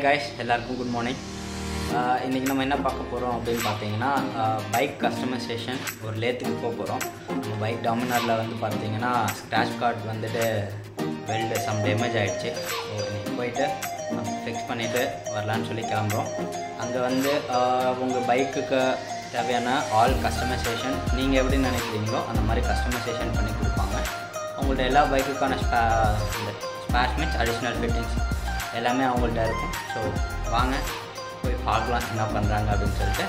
Guys எல்லாருக்கும் good morning இன்றைக்கி நம்ம என்ன பார்க்க போகிறோம் அப்படின்னு பார்த்தீங்கன்னா பைக் கஸ்டமைசேஷன் ஒரு லேத்துக்கு போக போகிறோம் நம்ம பைக் டாமினாரில் வந்து பார்த்தீங்கன்னா ஸ்க்ராட்ச் கார்டு வந்துட்டு வெல்டு சம் டேமேஜ் ஆகிடுச்சு ஸோ இன்னைக்கு போயிட்டு ஃபிக்ஸ் பண்ணிவிட்டு வரலான்னு சொல்லி கிளம்புறோம் அங்கே வந்து உங்கள் பைக்குக்கு தேவையான ஆல் கஸ்டமைசேஷன் நீங்கள் எப்படி நினைக்கிறீங்களோ அந்த மாதிரி கஸ்டமைசேஷன் பண்ணி கொடுப்பாங்க அவங்கள்ட்ட எல்லா பைக்குக்கான ஸ்பே இந்த ஸ்பேஸ் மீன்ஸ் அடிஷ்னல் ஃபிட்டிங்ஸ் எல்லாமே அவங்கள்ட்ட இருக்கும் ஸோ வாங்க போய் பார்க்கலாம் என்ன பண்ணுறாங்க அப்படின்னு சொல்லிட்டு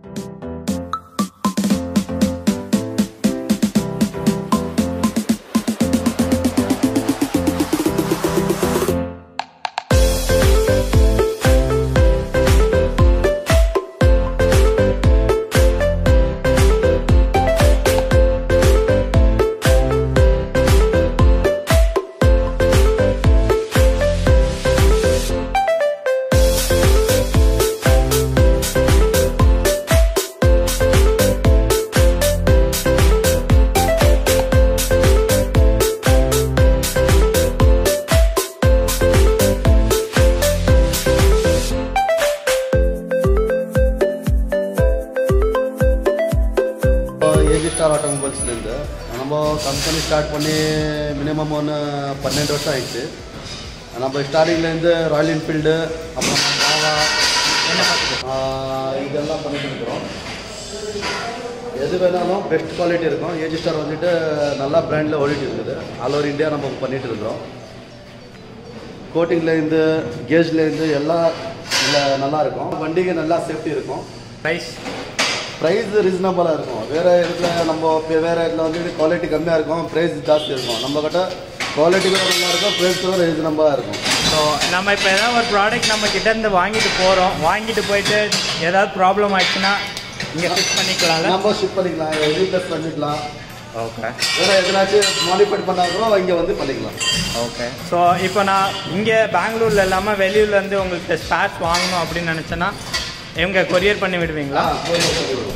ஏஜி ஸ்டார் ஆட்டோமொபைல்ஸ்லேருந்து நம்ம கம்பெனி ஸ்டார்ட் பண்ணி மினிமம் ஒன்று பன்னெண்டு வருஷம் ஆயிடுச்சு நம்ம ஸ்டார்டிங்லேருந்து ராயல் என்ஃபீல்டு அப்புறம் ராவா இதெல்லாம் பண்ணிட்டு இருக்கிறோம் எது வேணாலும் பெஸ்ட் குவாலிட்டி இருக்கும் ஏஜி ஸ்டார் வந்துட்டு நல்லா பிராண்டில் ஓடிட்டு இருக்குது ஆல் ஓவர் இந்தியா நம்ம பண்ணிட்டு இருக்கிறோம் கோட்டிங்லேருந்து கேஜ்லேருந்து எல்லாம் இதில் நல்லா இருக்கும் வண்டிக்கு நல்லா சேஃப்டி இருக்கும் ப்ரைஸ் ப்ரைஸ் ரீசனபிளாக இருக்கும் வேறு இடத்துல நம்ம இப்போ வேறு இடத்துல வந்துட்டு குவாலிட்டி கம்மியாக இருக்கும் ப்ரைஸ் ஜாஸ்தி இருக்கும் நம்ம கிட்ட குவாலிட்டி கூட நல்லா இருக்கும் ப்ரைஸ் கூட ரீசனபிளாக இருக்கும் ஸோ நம்ம இப்போ ஏதாவது ஒரு ப்ராடக்ட் நம்ம கிட்ட இருந்து வாங்கிட்டு போகிறோம் வாங்கிட்டு போயிட்டு ஏதாவது ப்ராப்ளம் ஆயிடுச்சுன்னா இங்கே ஃபிக்ஸ் பண்ணிக்கலாம்ல நம்ம ஷிப் பண்ணிக்கலாம் ரீப்ளேஸ் பண்ணிக்கலாம் ஓகே வேறு எதனாச்சும் மாடிஃபைட் பண்ணால் கூட இங்கே வந்து பண்ணிக்கலாம் ஓகே ஸோ இப்போ நான் இங்கே பெங்களூரில் இல்லாமல் வெளியூர்லேருந்து உங்களுக்கு ஸ்பேர்ஸ் வாங்கணும் அப்படின்னு நினச்சேன்னா இவங்க கொரியர் பண்ணி விடுவீங்களா ஆ போதும், போதும்.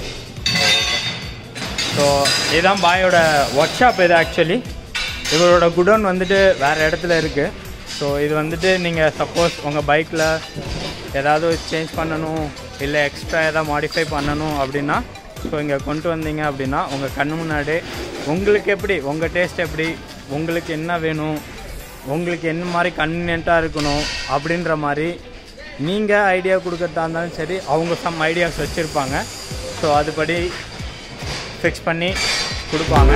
ஸோ இதுதான் பாயோட ஒர்க் ஷாப் இது ஆக்சுவலி இவரோட குடோன் வந்துட்டு வேறு இடத்துல இருக்குது ஸோ இது வந்துட்டு நீங்கள் சப்போஸ் உங்கள் பைக்கில் ஏதாவது சேஞ்ச் பண்ணணும் இல்லை எக்ஸ்ட்ரா ஏதாவது மாடிஃபை பண்ணணும் அப்படின்னா ஸோ இங்கே கொண்டு வந்தீங்க அப்படின்னா உங்கள் கண்ணு முன்னாடி உங்களுக்கு எப்படி உங்கள் டேஸ்ட் எப்படி உங்களுக்கு என்ன வேணும் உங்களுக்கு என்ன மாதிரி கன்வீனியண்ட்டாக இருக்கணும் அப்படின்ற மாதிரி நீங்கள் ஐடியா கொடுக்கறதா இருந்தாலும் சரி அவங்க சம் ஐடியாஸ் வச்சுருப்பாங்க ஸோ அதுபடி ஃபிக்ஸ் பண்ணி கொடுப்பாங்க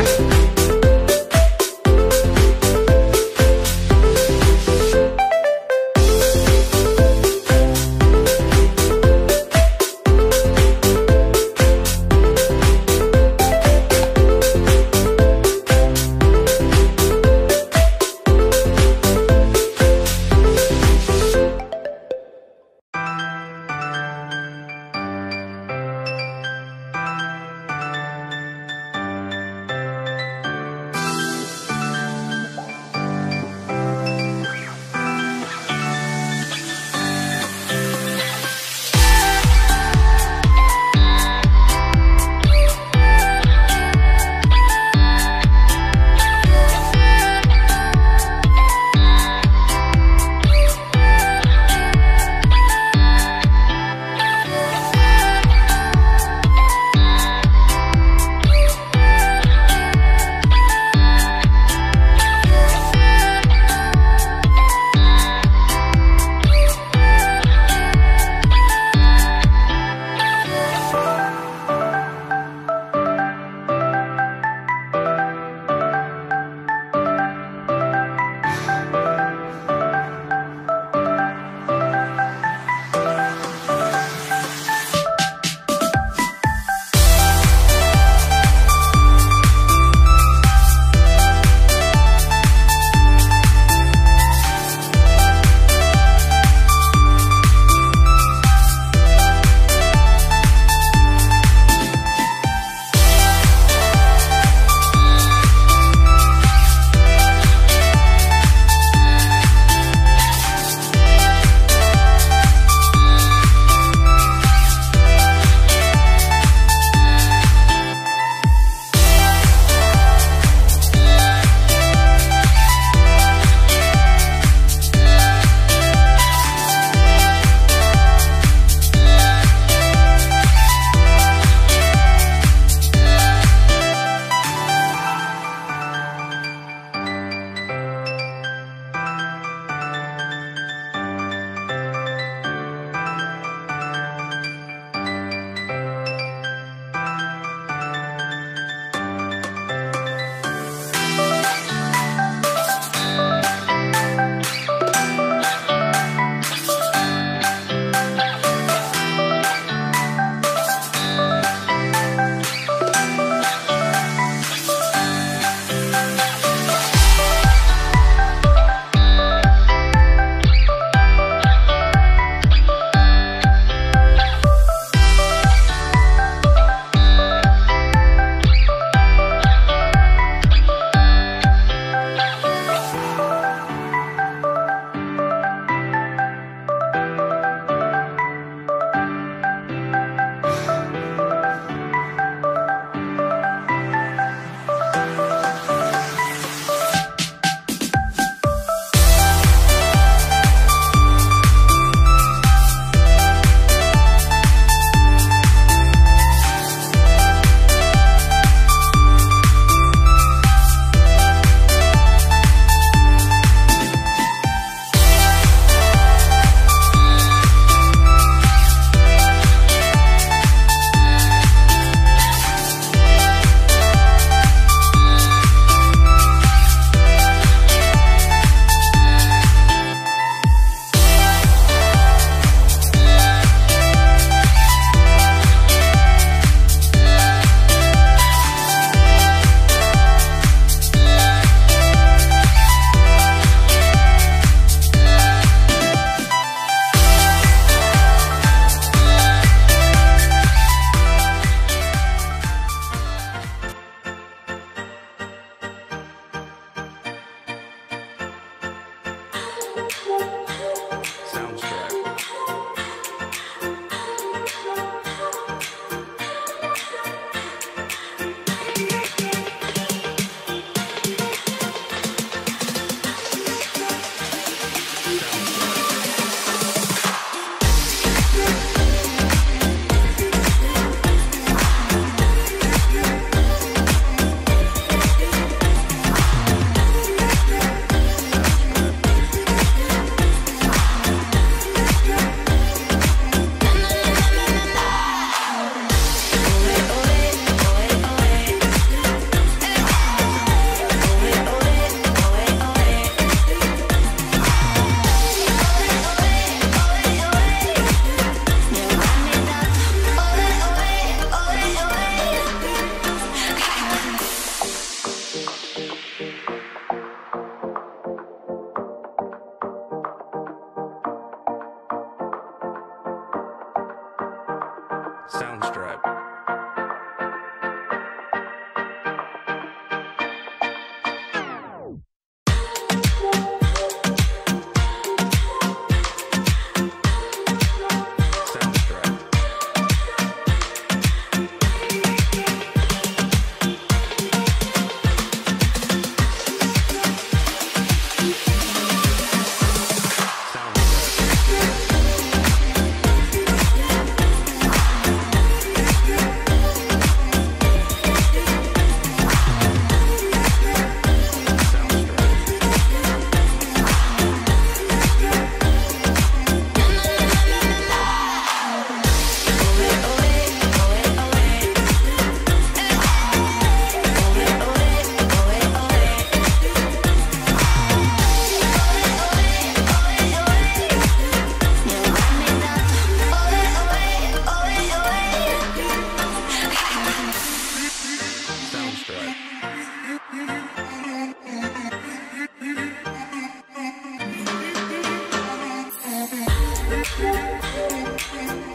Thank